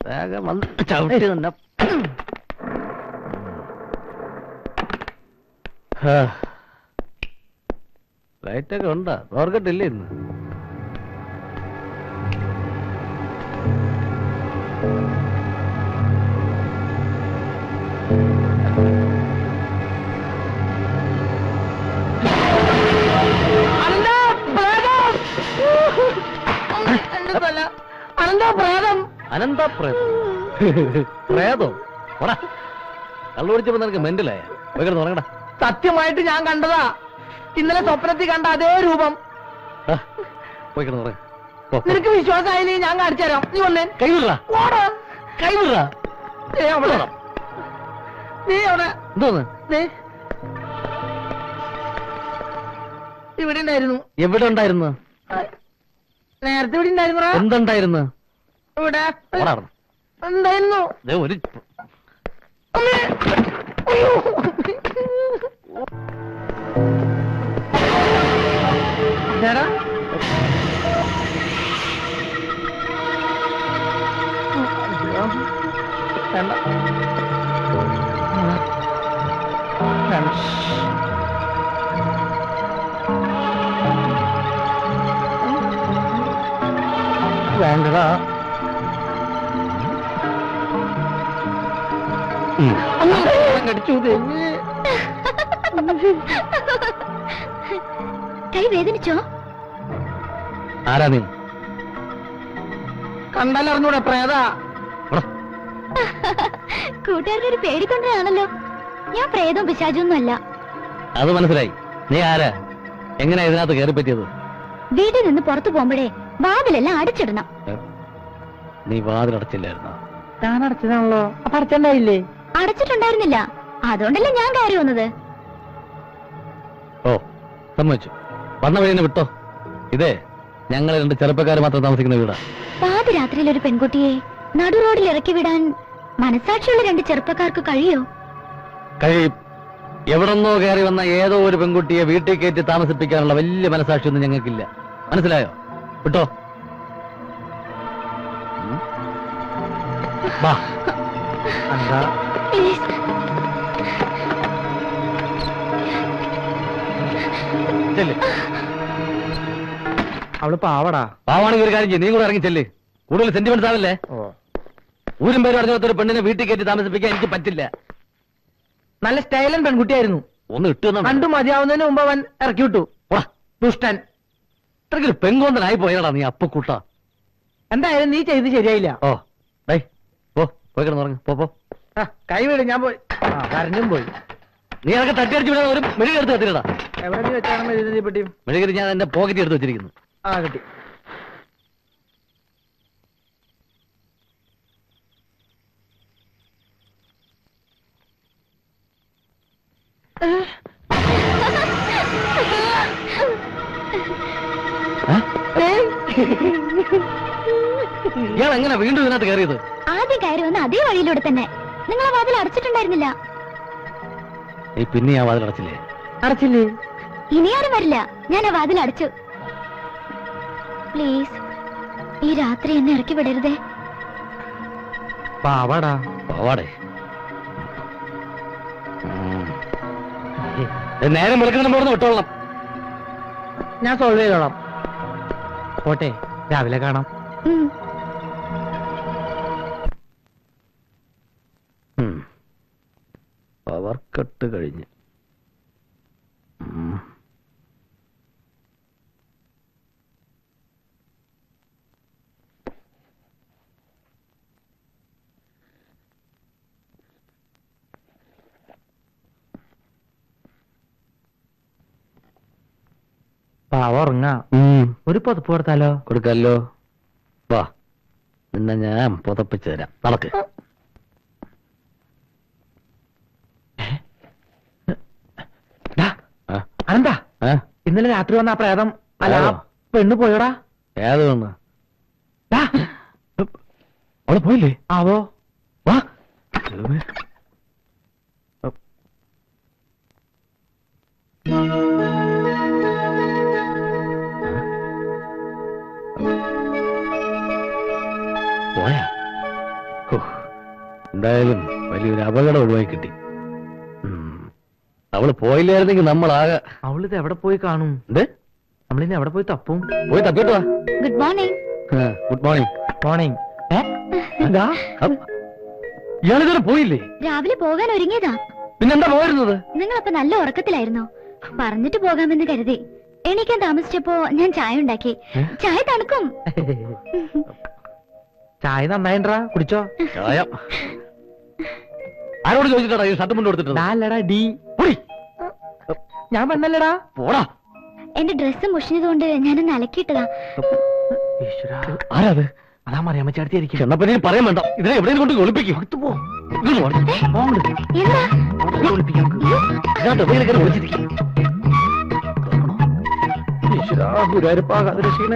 വേഗം വന്ന് ചവിട്ടി തന്നെ ലൈറ്റൊക്കെ ഉണ്ടാ ഓർക്കട്ടില്ലേ ഇന്ന് അനന്ത പ്രേതം പ്രേതോ പോടാ കള്ളു പിടിച്ചപ്പോ നിനക്ക് മെന്റിലായ പോയി കിടന്ന് ഉറങ്ങടാ സത്യമായിട്ട് ഞാൻ കണ്ടതാ ഇന്നലെ സ്വപ്നത്തിൽ കണ്ട അതേ രൂപം ആ, പോയി കിടന്ന് ഉറങ്ങ പോ, പോ. നിനക്ക് വിശ്വാസമായില്ലേ ഞാൻ കാണിച്ചു തരാം നീ വന്നേ കൈ വിടറാ ഓടാ കൈ വിടറാ നീ അവിടെ നീ അവിടെ എന്തോന്ന് ദേ. ഇവിടെ ഉണ്ടായിരുന്നു എവിടെ ഉണ്ടായിരുന്നു നേരത്തെ ഇവിടെ ഉണ്ടായിരുന്നു എന്തുണ്ടായിരുന്നു ഇവിടെ ഓടാ അവിടുന്ന്. എന്തായിരുന്നു ദേ ഒരു അമ്മേ. അയ്യോ. എടാ. വേണ്ട. വേണ്ട. വേണ്ടടാ ഉം. അമ്മ കടിച്ചു തെങ്ങ് കൈ വേദനിച്ചോ ആരാ നീ കണ്ടാലറിഞ്ഞൂടെ പ്രേതാ പോടാ. കൂട്ടുകാരുടെ ഒരു പേടിക്കൊണ്ടാണല്ലോ ഞാൻ പ്രേതവും പിശാചൊന്നും അല്ല അത് മനസ്സിലായി നീ ആരാ എങ്ങനെയാ ഇതിനകത്ത് കയറി പറ്റിയത് വീട്ടിൽ നിന്ന് പുറത്തു പോകുമ്പോഴേ വാതിലെല്ലാം അടച്ചിടണം നീ വാതിലടച്ചില്ലായിരുന്നോ ഞാൻ അടച്ചതാണല്ലോ അപ്പൊ അടച്ചണ്ടായില്ലേ അടച്ചിട്ടുണ്ടായിരുന്നില്ല അതുകൊണ്ടല്ലേ ഞാൻ കയറി വന്നത് ഓ സമ്മതിച്ചു വന്ന വഴി തന്നെ വിട്ടോ ഇതേ ഞങ്ങൾ രണ്ട് ചെറുപ്പക്കാർ മാത്രം താമസിക്കുന്ന വീടാ പാതിരാത്രിയിൽ ഒരു പെൺകുട്ടിയെ നടു റോഡിൽ ഇറക്കി വിടാൻ മനസാക്ഷിയുള്ള രണ്ട് ചെറുപ്പക്കാർക്ക് കഴിയോ കഴിയും എവിടെന്നോ കയറി വന്ന ഏതോ ഒരു പെൺകുട്ടിയെ വീട്ടിൽ കയറ്റി താമസിപ്പിക്കാനുള്ള വലിയ മനസാക്ഷിയൊന്നും ഞങ്ങൾക്കില്ല മനസ്സിലായോ വിട്ടോ ഉം. വാ എന്താ പ്ലീസ് ചെല്ല് അവള് പാവടാ പാവാണെങ്കിൽ ഒരു കാര്യം ചെയ്യ്, നീ കൂടെ ഇറങ്ങി ചെല്ല് കൂടുതൽ സെന്റിമെന്റ്സ് ആവില്ലേ ഊരും പേര് അറിഞ്ഞ ഒരു പെണ്ണിനെ വീട്ടിൽ കയറ്റി താമസിപ്പിക്കാൻ എനിക്ക് പറ്റില്ല നല്ല സ്റ്റൈലൻ പെൺകുട്ടിയായിരുന്നു ഒന്ന് ഇട്ടു തന്നാ മതി. കണ്ടു മതിയാവുന്നതിന് മുമ്പ് അവൻ ഇറക്കി വിട്ടു പോടാ. ദുഷ്ടൻ ഇത്രയ്ക്കൊരു പെങ്കോന്തനായി പോയടാ നീ അപ്പക്കൂട്ട എന്തായാലും നീ ചെയ്ത് ശരിയായില്ല ഓ ഡേ പോ പോയി കിടന്നുറങ്ങ് പോ പോ ആ, കൈ വീട് ഞാൻ പോയി ആ കരഞ്ഞും പോയി നീ അതൊക്കെ തട്ടിയടിച്ച് വിടാൻ ഒരു മെഴുകി എടുത്ത് വെച്ചിട്ടാ എവിടെ നീ വെച്ചാണ് മെഴുകുന്നത് ഈ പെട്ടിയും മെഴുകി ഞാൻ എന്റെ പോക്കറ്റ് എടുത്ത് വെച്ചിരിക്കുന്നു ആ കിട്ടി ഏ? ഇയാൾ എങ്ങനെ വീണ്ടും ഇതിനകത്ത് കയറിയത് ആദ്യം കയറി വന്ന അതേ വഴിയിലൂടെ തന്നെ നിങ്ങൾ ആ വാതിൽ അടച്ചിട്ടുണ്ടായിരുന്നില്ല നീ പിന്നെ ആ വാതിൽ അടച്ചില്ലേ അടച്ചില്ലേ ഇനി ആരും വരില്ല ഞാൻ ആ വാതിൽ അടച്ചു പ്ലീസ് ഈ രാത്രി എന്നെ ഇറക്കി വിടരുതേ പാവടാ പോവാടേ ഉം. ഏ, നേരം വിളിക്കുന്നതിന് പോടുന്ന വിട്ടോളണം ഞാൻ സോൾവ് ചെയ്തോളാം പോട്ടെ രാവിലെ കാണാം ഉം. ഉം. പവർ കട്ട് കഴിഞ്ഞ് ഉം. പാവ ഉറങ്ങാ ഉം. ഒരു പുതപ്പ് കൊടുത്താലോ കൊടുക്കല്ലോ വാ നിന്നെ ഞാൻ പുതപ്പിച്ചു തരാം നടക്ക് ഡാ, ആ, അനന്താ ആ, ഇന്നലെ രാത്രി വന്ന ആ പ്രേതം അല്ല ആ ആരോ? പെണ്ണ് പോയോടാ ഏത് വന്ന് ഡാ, അവിടെ പോയില്ലേ ആവോ വാ പോയാ എന്തായാലും വലിയൊരു അപകടം ഒഴിവായി കിട്ടി ഉം. അവള് പോയില്ലായിരുന്നെങ്കിൽ നമ്മളാകെ അവളിത് എവിടെ പോയി കാണും എന്ത് നമ്മളിന്ന് എവിടെ പോയി തപ്പും പോയി തപ്പിട്ടോ good morning good morning morning എന്താ ഇയാളിതുവരെ പോയില്ലേ രാവിലെ പോകാൻ ഒരുങ്ങിയതാ പിന്നെന്താ പോയിരുന്നത് നിങ്ങളപ്പോ നല്ല ഉറക്കത്തിലായിരുന്നോ പറഞ്ഞിട്ട് പോകാമെന്ന് കരുതി എണീക്കാൻ താമസിച്ചപ്പോ ഞാൻ ചായ ഉണ്ടാക്കി ചായ തണുക്കും ചായ നന്നായിട്ടാ കുടിച്ചോ ചായ ആരോട് ചോദിച്ചിട്ടാ ഈ ഷർട്ട് മുണ്ട് കൊടുത്തിട്ട് ഡാല്ലടാ ഡി ഞാൻ പെണ്ണല്ലടാ പോടാ എന്റെ ഡ്രസ്സ് മുഷിഞ്ഞതുകൊണ്ട് ഞാനൊന്ന് അലക്കിയിട്ടതാ ഈശ്വരാ ആരാത് അതാ മറിയാമ്മ ചേർത്തിയായിരിക്കും ചെന്നപ്പനെ പറയാൻ വേണ്ട ഇതിനെ എവിടെയും കൊണ്ട് ഒളിപ്പിക്കും അകത്ത് പോ എന്താ ഒളിപ്പിക്കാം ഈശ്വരാ ഗുരുവായൂരപ്പാ കാത്തിരക്ഷീണേ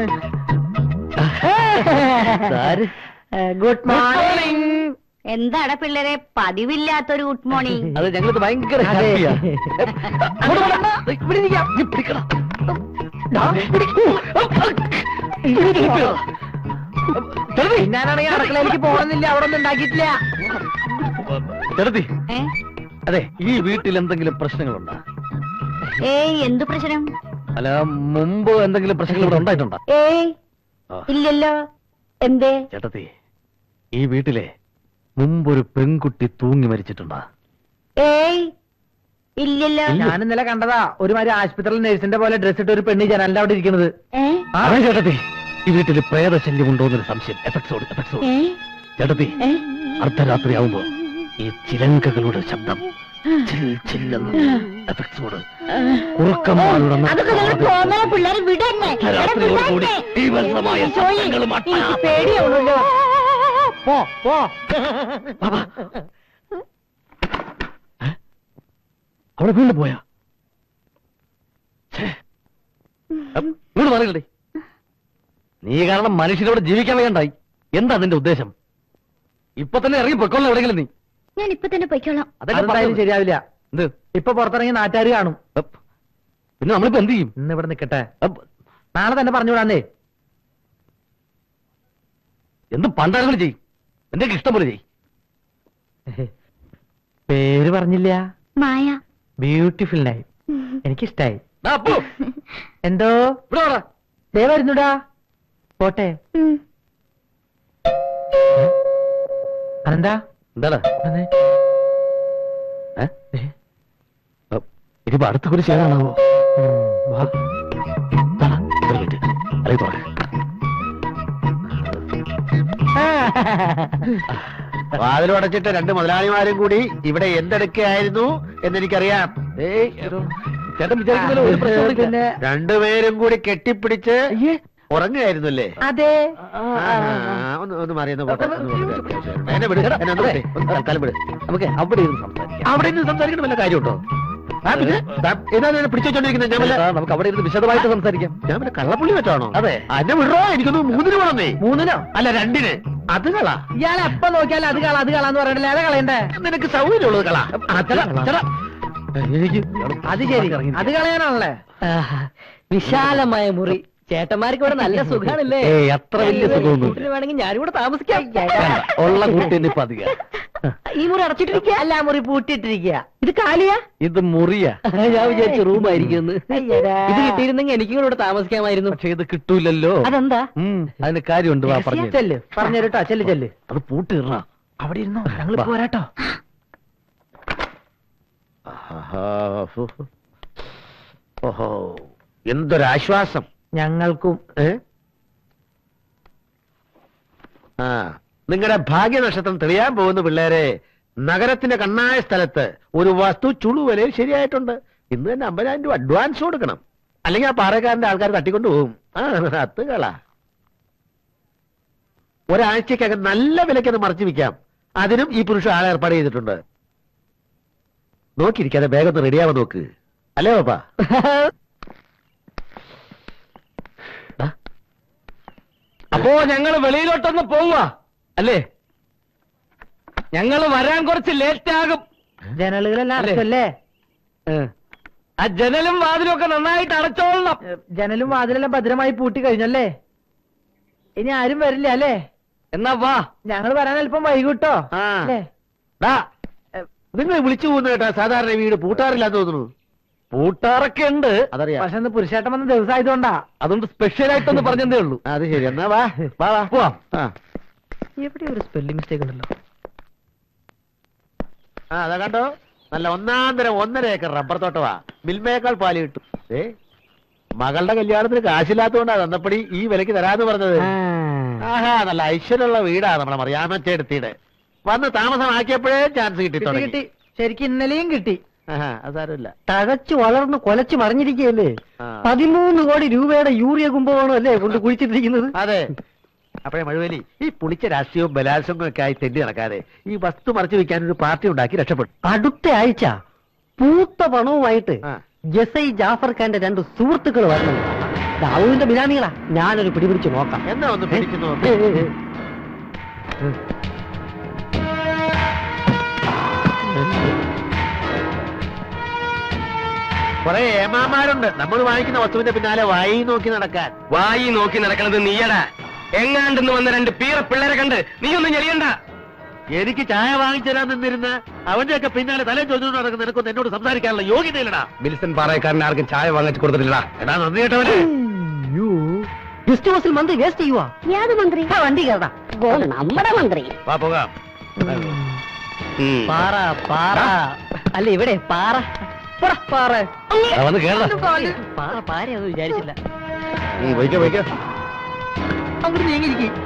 ഗുഡ് മോർണിംഗ് എന്താണ് പിള്ളേരെ പതിവില്ലാത്തൊരു ഗുഡ് മോർണിംഗ് അത് ഞങ്ങൾക്ക് ഭയങ്കര അതെ. ഹാപ്പിയാ. ഇവിടെ വേണ്ട. ഇവിടെ ഇരിക്കാം. നീ പിടിക്കടാ. ദാ, പിടിക്കൂ. ഇവിടെ ഇരിക്കടാ. ചെറുതി. ഞാനാണെങ്കിൽ അടുക്കളയിലേക്ക് പോകണമെന്നില്ല അവിടെ ഒന്നും ഉണ്ടാക്കിയിട്ടില്ല ചെറുതി. അതെ ഈ വീട്ടിൽ എന്തെങ്കിലും പ്രശ്നങ്ങളുണ്ടോ ഏയ് എന്തു പ്രശ്നം അല്ല മുമ്പ് എന്തെങ്കിലും പ്രശ്നങ്ങൾ ഇവിടെ ഉണ്ടായിട്ടുണ്ടോ ഏയ് ആ. ഇല്ലല്ലോ എന്തേ ചേട്ടത്തി ഈ വീട്ടിലെ മുമ്പൊരു പെൺകുട്ടി തൂങ്ങി മരിച്ചിട്ടുണ്ടോ ഏയ് ഇല്ലല്ലോ ഞാൻ ഇന്നലെ കണ്ടതാ ഒരുമാതിരി ആശുപത്രിയിൽ നഴ്സിന്റെ പോലെ ഡ്രസ് ഇട്ട് ഒരു പെണ്ണ് ജനാലിന്റെ അവിടെ ഇരിക്കുന്നത് ഏ അതെ ചേട്ടത്തി ഈ വീട്ടിൽ പ്രേതശല്യം ഉണ്ടോ എന്നൊരു സംശയം എഫക്സോട് എഫക്സോട് ഏ ചേട്ടത്തി ഏ അർദ്ധരാത്രി ആവുമ്പോ ഈ ചിലങ്കകളുടെ ശബ്ദം ചിൽ ചില്ലെന്ന് എഫക്സോട് കുറുക്കന്മാരുടെ അതൊക്കെ നിങ്ങൾ പോന്ന പിള്ളേരെ വിടന്നെ അർദ്ധരാത്രിയോടുകൂടി തീവ്രമായ ശബ്ദങ്ങളും അട്ടഹാസവും. പേടിയാവുന്നല്ലോ പോ പോ ബാബാ. ഏ? അവിടെ വീണ്ടും പോയാ ഛേ. അപ്പ് ഇങ്ങോട്ട് പറയണ്ടേ നീ കാരണം മനുഷ്യരോട് ജീവിക്കാൻ വേണ്ടായി എന്താ നിന്റെ ഉദ്ദേശം ഇപ്പൊ തന്നെ ഇറങ്ങി പൊക്കോളാം എവിടെയെങ്കിലും നീ ഞാൻ ഇപ്പൊ തന്നെ പൊയ്ക്കോളാം അതല്ലേ അതെന്തായാലും പറഞ്ഞത്. ശരിയാവില്ല എന്ത് ഇപ്പൊ പുറത്തിറങ്ങി നാട്ടുകാർ കാണും അപ്പ്. പിന്നെ നമ്മളിപ്പോ എന്ത് ചെയ്യും ഇന്ന് ഇവിടെ നിക്കട്ടെ അപ്പ്. നാളെ തന്നെ പറഞ്ഞു വിടാന്നേ എന്ത് പണ്ടാളുകൾ ചെയ്യും എന്റെ ഇഷ്ടം പോലെ ചെയ്യും പേര് പറഞ്ഞില്ല മായ ബ്യൂട്ടിഫുൾ നൈ എനിക്കിഷ്ടായി ദാ അപ്പു, എന്തോ ഇവിടെ വാടാ. ദേ വരുന്നുടാ പോട്ടെ ഉം. അതെന്താ എന്താടാ വന്നേ. ഏ? അപ്പ്. ഇതിപ്പോ അടുത്ത കുറി ചേരാണാവോ ഉം, വാ. ദാടാ, ഒരു മിനിറ്റ്. അല്ലെങ്കിൽ തുറക്ക്. വാതിലടച്ചിട്ട് രണ്ട് മുതലാളിമാരും കൂടി ഇവിടെ എന്തെടുക്കുകയായിരുന്നു എന്നെനിക്കറിയാം ഏയ്, ചേട്ടൻ വിചാരിക്കുന്നല്ലോ ഒരു പ്രശ്നവും ഇല്ല. പിന്നെ രണ്ടുപേരും കൂടി കെട്ടിപ്പിടിച്ച് അയ്യേ, ഉറങ്ങുകയായിരുന്നല്ലേ അതെ ഒന്ന് ഒന്ന് മാറിയെന്ന് പോട്ടെ ഒന്ന് പോട്ടെ. എന്നെ വിട് എന്നെ ഒന്ന് വിട്. ഒന്ന് തൽക്കാലം വിട് നമുക്ക് അവിടെ ഇരുന്ന് സംസാരിക്കാം അവിടെ നിന്ന് സംസാരിക്കണം വല്ല കാര്യമുണ്ടോ ആ, പിന്നെ? താ, ഏതാ ഇതിനെ പിടിച്ചോണ്ടിരിക്കുന്നത് ഞാൻ വല്ല ചേട്ടാ, നമുക്ക് അവിടെ ഇരുന്ന് വിശദമായിട്ട് സംസാരിക്കാം ഞാൻ പിന്നെ കള്ളപ്പുള്ളി വെച്ചാണോ അതെ. എന്നെ വിടറോ എനിക്കൊന്ന് മൂന്നിന് വേണമെന്നേ മൂന്നിനോ അല്ല രണ്ടിന് അത് കള ഇയാൾ എപ്പോ നോക്കിയാലും അത് കള അത് കളാന്ന് പറയണല്ലേ അതാ കളയണ്ടേ നിനക്ക് സൗകര്യമുള്ളത് കള അത് ചേട്ടാ, കള. ചേട്ടാ. എനിക്ക് അത് ശരി അത് കളയാനാണല്ലേ വിശാലമായ മുറി ചേട്ടന്മാർക്ക് ഇവിടെ നല്ല സുഖാണല്ലേ ഏയ് അത്ര വലിയ സുഖമൊന്നും കൂട്ടിന് വേണമെങ്കിൽ ഞാനിവിടെ താമസിക്കാം ഉള്ള കൂട്ടിന് ഇപ്പൊ അധികം ഈ മുറി അടച്ചിട്ടിരിക്കുക അല്ല ആ മുറി പൂട്ടിയിട്ടിരിക്കുക ഇത് കാലിയാ ഇത് മുറിയാ ഞാൻ വിചാരിച്ചു റൂമായിരിക്കും അയ്യടാ. ഇത് കിട്ടിയിരുന്നെങ്കിൽ എനിക്കും കൂടെ ഇവിടെ താമസിക്കാമായിരുന്നു പക്ഷെ ഇത് കിട്ടൂലല്ലോ അതെന്താ ഉം, അതിന് കാര്യമുണ്ട് വാ പറഞ്ഞു ചെല്ല് പറഞ്ഞു കേട്ടോ ചെല്ല് ചെല്ല് അത് പൂട്ടിടണ അവിടെ ഇരുന്നോ ഞങ്ങൾ ഇപ്പൊ വരാട്ടോ ആഹാ, ഫു, ഫു. ഓഹോ എന്തൊരാശ്വാസം ഞങ്ങൾക്കും ഏ ആ നിങ്ങളുടെ ഭാഗ്യനക്ഷത്രം തെളിയാൻ പോകുന്ന പിള്ളേരെ നഗരത്തിന്റെ കണ്ണായ സ്ഥലത്ത് ഒരു വസ്തു ചുളുവലയിൽ ശരിയായിട്ടുണ്ട് ഇന്ന് തന്നെ അമ്പതിനായിരം രൂപ അഡ്വാൻസ് കൊടുക്കണം അല്ലെങ്കിൽ ആ പാറക്കാരന്റെ ആൾക്കാർ തട്ടിക്കൊണ്ട് പോകും ആ അത് കള ഒരാഴ്ചക്കകം നല്ല വിലയ്ക്ക് അത് മറച്ചു വിൽക്കാം അതിനും ഈ പുരുഷൻ ആളെ ഏർപ്പാട് ചെയ്തിട്ടുണ്ട് നോക്കിയിരിക്കാതെ വേഗം ഒന്ന് റെഡിയാവാൻ നോക്ക് അല്ലേ പാപ്പാ അപ്പോ ഞങ്ങള് വെളിയിലോട്ടൊന്ന് പോവാ അല്ലേ ഞങ്ങള് വരാൻ കുറച്ച് ലേറ്റ് ആകും ജനലുകളെല്ലാം അല്ലേ? അടച്ചല്ലേ ഏ. ആ ജനലും വാതിലും ഒക്കെ നന്നായിട്ട് അടച്ചോളണം ഏ, ജനലും വാതിലെല്ലാം ഭദ്രമായി പൂട്ടി കഴിഞ്ഞല്ലേ ഇനി ആരും വരില്ല അല്ലേ എന്നാ വാ ഞങ്ങൾ വരാൻ അല്പം വൈകൂട്ടോ ആ അല്ലേ ഡാ നിങ്ങൾ വിളിച്ചു പോകുന്ന കേട്ടാ സാധാരണ ഈ വീട് പൂട്ടാറില്ലാന്ന് തോന്നുന്നു പൂട്ടാറൊക്കെ ഉണ്ട് അതറിയാം പക്ഷെ ഇന്ന് പുരുഷേട്ടൻ വന്ന ദിവസമായതുകൊണ്ടാ അതുകൊണ്ട് സ്പെഷ്യൽ ആയിട്ടൊന്ന് പറഞ്ഞതേ ഉള്ളൂ അത് ശരി എന്നാ വാ വാ വാ പോവാം ആ എവിടെ ഒരു സ്പെല്ലിംഗ് മിസ്റ്റേക്ക് ഉണ്ടല്ലോ ആ അതാ കണ്ടോ നല്ല ഒന്നാം തരം ഒന്നര ഏക്കർ റബ്ബർ തോട്ടവാ മിൽമയേക്കാൾ പാല് കിട്ടും ഏ മകളുടെ കല്യാണത്തിന് കാശില്ലാത്തതുകൊണ്ടാ തന്നപ്പടി ഈ വിലക്ക് തരാന്ന് പറഞ്ഞത് ആഹാ നല്ല ഐശ്വര്യമുള്ള വീടാ നമ്മുടെ മറിയാമച്ചെടുത്തിയുടെ വന്ന് താമസമാക്കിയപ്പോഴേ ചാൻസ് കിട്ടി കിട്ടി തുടങ്ങി കിട്ടി ശരിക്കും ഇന്നലെയും കിട്ടി ആഹാ അത് സാരമില്ല തഴച്ചു വളർന്ന് കൊലച്ചു മറിഞ്ഞിരിക്കുകയല്ലേ ആ. പതിമൂന്ന് കോടി രൂപയുടെ യൂറിയ കുംഭകോണം അല്ലേ കൊണ്ട് കുഴിച്ചിട്ടിരിക്കുന്നത് അതെ അപ്പോഴേ മഴുവലി ഈ പുളിച്ച രാഷ്ട്രീയവും ബലാത്സംഗവും ഒക്കെ ആയി തെണ്ടി നടക്കാതെ ഈ വസ്തു മറച്ചു വെക്കാൻ ഒരു പാർട്ടി ഉണ്ടാക്കി രക്ഷപ്പെട്ടു അടുത്ത ആഴ്ച പൂത്ത പണവുമായിട്ട് ആ. ജസൈ ജാഫർ ഖാന്റെ രണ്ട് സുഹൃത്തുക്കൾ വരണം ദാവൂദിന്റെ ബിനാമികളാ ഞാനൊരു പിടിപിടിച്ച് നോക്കാം എന്നാ ഒന്ന് പിടിച്ചു നോക്ക് ഏ, ഏ, ഏ. കുറെ ഏമാമാരുണ്ട് നമ്മൾ വാങ്ങിക്കുന്ന വസ്തുവിന്റെ പിന്നാലെ വായി നോക്കി നടക്കാൻ വായി നോക്കി നടക്കണത് നീയടാ എങ്ങാണ്ടെന്ന് വന്ന രണ്ട് പീറ പിള്ളേരെ കണ്ട് നീ ഒന്നും ഞെളിയണ്ട എനിക്ക് ചായ വാങ്ങിച്ചരാൻ നിന്നിരുന്ന അവന്റെ ഒക്കെ പിന്നാലെ തലേ ചോദിച്ചു നടക്കുന്ന നിനക്കൊന്നും എന്നോട് സംസാരിക്കാനുള്ള യോഗ്യതയില്ലടാ വിൽസൺ പാറയക്കാരന് ആർക്കും ചായ വാങ്ങിച്ചു കൊടുത്തിട്ടില്ല എടാ നന്ദി കേട്ടവനെ അയ്യോ ഗസ്റ്റ് ഹൗസിൽ മന്ത്രി വേസ്റ്റ് ചെയ്യുവാ യാത് മന്ത്രി ആ, വണ്ടി കയറടാ നമ്മുടെ മന്ത്രി വാ പോകാം പാറ പാറ അല്ല ഇവിടെ പാറ പോടാ, പാറ ആ, വന്ന് കേരള പാറ പാര അത് വിചാരിച്ചില്ല വയ്ക്കോ വയ്ക്കോ അങ്ങോട്ട് നീങ്ങിയിരിക്കും